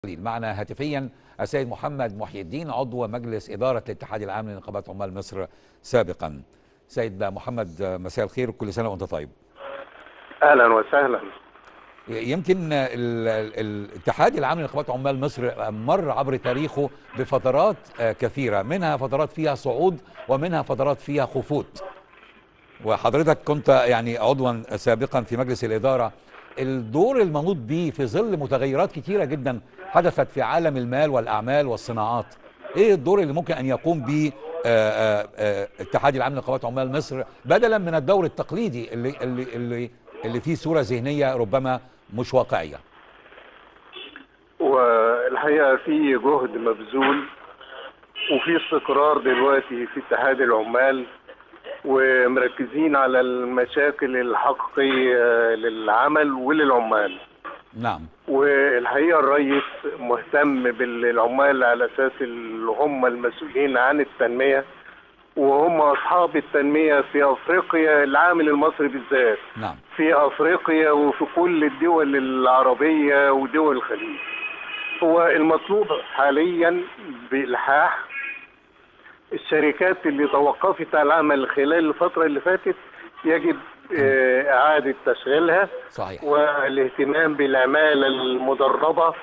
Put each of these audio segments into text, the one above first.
معنا هاتفيا السيد محمد محي الدين عضو مجلس إدارة الاتحاد العام لنقابات عمال مصر سابقا سيد محمد مساء الخير كل سنة وأنت طيب اهلا وسهلا يمكن ال- ال- الاتحاد العام لنقابات عمال مصر مر عبر تاريخه بفترات آه، كثيرة منها فترات فيها صعود ومنها فترات فيها خفوت وحضرتك كنت يعني عضوا سابقا في مجلس الإدارة الدور المنوط به في ظل متغيرات كثيرة جدا حدثت في عالم المال والأعمال والصناعات ايه الدور اللي ممكن ان يقوم به آه، آه، آه، الاتحاد العام لنقابات عمال مصر بدلا من الدور التقليدي اللي اللي اللي اللي فيه صورة ذهنية ربما مش واقعية والحقيقه في جهد مبذول وفي استقرار دلوقتي في اتحاد العمال ومركزين على المشاكل الحقيقيه للعمل وللعمال نعم والحقيقه الرئيس مهتم بالعمال على اساس اللي هم المسؤولين عن التنميه وهم اصحاب التنميه في افريقيا العامل المصري بالذات نعم في افريقيا وفي كل الدول العربيه ودول الخليج هو المطلوب حاليا بالحاح الشركات اللي توقفت عن العمل خلال الفتره اللي فاتت يجب آه، اعاده تشغيلها صحيح والاهتمام بالعماله المدربه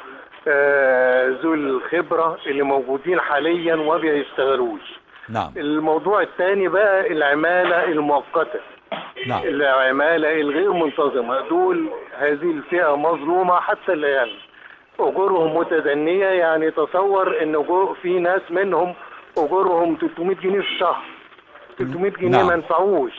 آه، ذو الخبره اللي موجودين حاليا وما بيشتغلوش نعم الموضوع الثاني بقى العماله المؤقته نعم العمالة الغير منتظمة دول هذه الفئة مظلومة حتى الآن أجورهم متدنية يعني تصور إن أجور في ناس منهم أجورهم 300 جنيه في الشهر 300 جنيه نعم. ما ينفعوش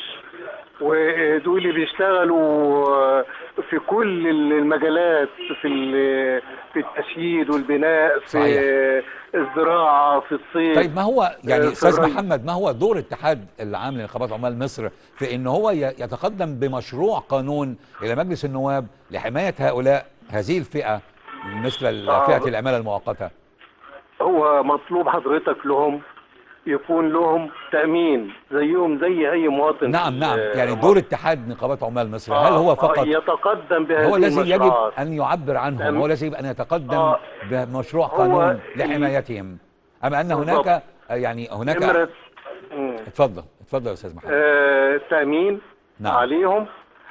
ودول اللي بيشتغلوا في كل المجالات في ال- في التشييد والبناء في صحيح. الزراعة في الصيد طيب ما هو يعني آه، في استاذ الري. محمد ما هو دور الاتحاد العام لنقابات عمال مصر في ان هو ي- يتقدم بمشروع قانون الى مجلس النواب لحمايه هؤلاء هذه الفئه مثل آه. فئه العماله المؤقته هو مطلوب حضرتك لهم يكون لهم تأمين زيهم زي أي مواطن نعم نعم آه، يعني دور اتحاد نقابات عمال مصر آه، هل هو آه، فقط يتقدم بهذه هو الذي يجب المشروعات. ان يعبر عنهم تمام. هو الذي يجب ان يتقدم آه. بمشروع هو قانون ال- لحمايتهم اما ان بالضبط. هناك يعني هناك نمرة مم. اتفضل اتفضل يا استاذ محمد آه، تأمين نعم. عليهم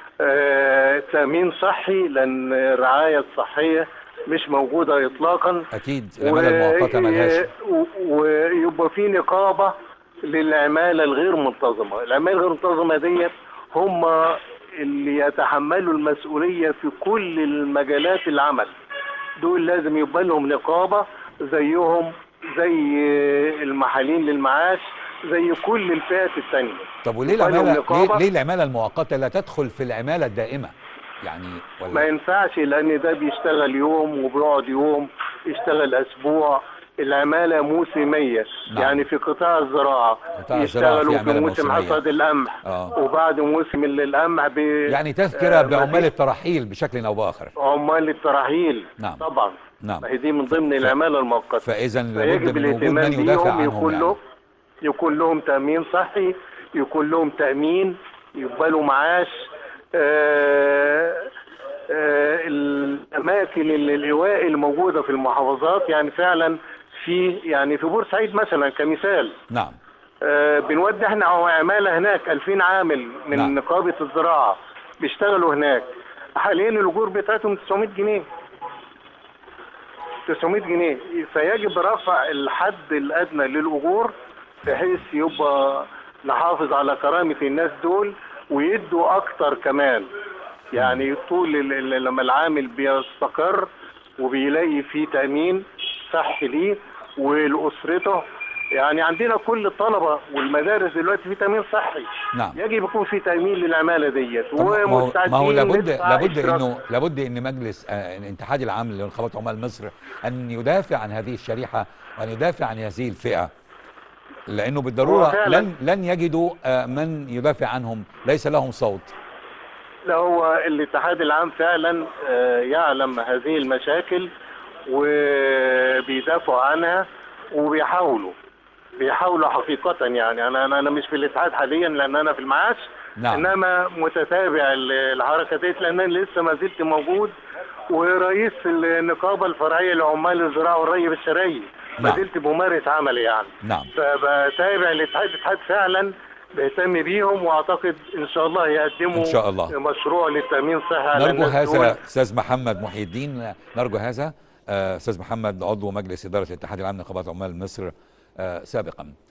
آه، تأمين صحي لأن الرعاية الصحية مش موجودة إطلاقا اكيد العماله المؤقته ملهاش و- ويبقى في نقابه للعماله الغير منتظمه، العماله الغير منتظمه ديت هم اللي يتحملوا المسؤوليه في كل المجالات العمل. دول لازم يبقى لهم نقابه زيهم زي المحالين للمعاش زي كل الفئات الثانيه. طب وليه يبقى لهم العماله ليه, نقابة. ليه العماله المؤقته لا تدخل في العماله الدائمه يعني ما ولا ينفعش لان ده بيشتغل يوم وبيقعد يوم يشتغل اسبوع العماله موسميه نعم. يعني في قطاع الزراعه قطاع الزراعة يشتغلوا فيه في عمالة موسم موسمية. حصاد القمح آه. وبعد موسم القمح بي... يعني تذكره آه، بعمال مزيد- الترحيل بشكل او باخر عمال الترحيل نعم. طبعا نعم. ما هي دي من ضمن العماله المؤقته فاذا لابد فيجب من وجود الاهتمام من يدافع بيهم عنهم يكون يعني. له يكون لهم تامين صحي يكون لهم تامين يقبلوا معاش آه آه الاماكن اللي الايواء الموجوده في المحافظات يعني فعلا في يعني في بورسعيد مثلا كمثال نعم آه بنودي احنا عماله هناك 2000 عامل من نعم. نقابه الزراعه بيشتغلوا هناك حاليا الاجور بتاعتهم 900 جنيه 900 جنيه فيجب رفع الحد الادنى للاجور بحيث يبقى نحافظ على كرامه الناس دول ويدوا اكتر كمان يعني طول ال- ال- لما العامل بيستقر وبيلاقي فيه تامين صحي ليه ولاسرته يعني عندنا كل الطلبه والمدارس دلوقتي في تامين صحي نعم. يجب يكون في تامين للعماله ديت طب ما هو- ما هو ومستعدين لابد ندفع لابد اشتراك. انه لابد ان مجلس آه، الاتحاد العام لنقابات عمال مصر ان يدافع عن هذه الشريحه وان يدافع عن هذه الفئه لانه هو بالضروره فعلاً. لن لن يجدوا آه، من يدافع عنهم ليس لهم صوت لا هو الاتحاد العام فعلا آه، يعلم هذه المشاكل وبيدافعوا عنها وبيحاولوا بيحاولوا حقيقة يعني أنا أنا أنا مش في الاتحاد حاليا لأن أنا في المعاش نعم. إنما متتابع ال- الحركة ديت لأن أنا لسه ما زلت موجود ورئيس النقابه الفرعيه لعمال الزراعه والري بالشرعي ما نعم. زلت ممارس عملي يعني نعم فبتابع الاتحاد الاتحاد فعلا بيهتم بيهم واعتقد ان شاء الله يقدموا إن شاء الله. مشروع للتامين صحي على نرجو الناس دول. هذا استاذ محمد محي الدين نرجو هذا آه، استاذ محمد عضو مجلس اداره الاتحاد العام لنقابات عمال مصر آه، سابقا